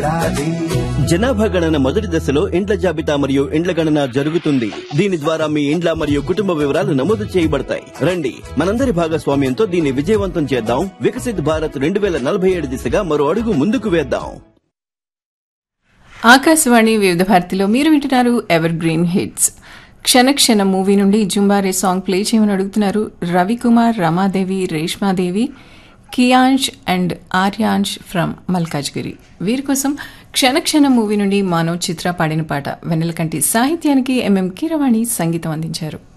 ఏడాది జనాభా గణన మొదటి దశలో ఇండ్ల జాబితా మరియు ఇండ్ల గణన జరుగుతుంది దీని ద్వారా మీ ఇండ్ల మరియు కుటుంబ వివరాలు నమోదు చేయబడతాయి రండి మనందరి భాగస్వామ్యంతో దీన్ని విజయవంతం చేద్దాం వికసిత్ భారత్ రెండు వేల నలభై ఏడు దిశగా మరో అడుగు ముందుకు వేద్దాం ఆకాశవాణి వివిధ భారతిలో మీరు వింటున్నారు ఎవర్ గ్రీన్ హిట్స్ క్షణ క్షణ మూవీ నుండి జుంబారే సాంగ్ ప్లే చేయమని అడుగుతున్నారు రవికుమార్ రమాదేవి రేష్మాదేవి కియాంష్ అండ్ ఆర్యాంష్ ఫ్రమ్ మల్కాజ్గిరి వీరి కోసం క్షణ క్షణ మూవీ నుండి మానవ్ చిత్ర పాడిన పాట వెన్నెలకంటి సాహిత్యానికి ఎంఎం కీరవాణి సంగీతం అందించారు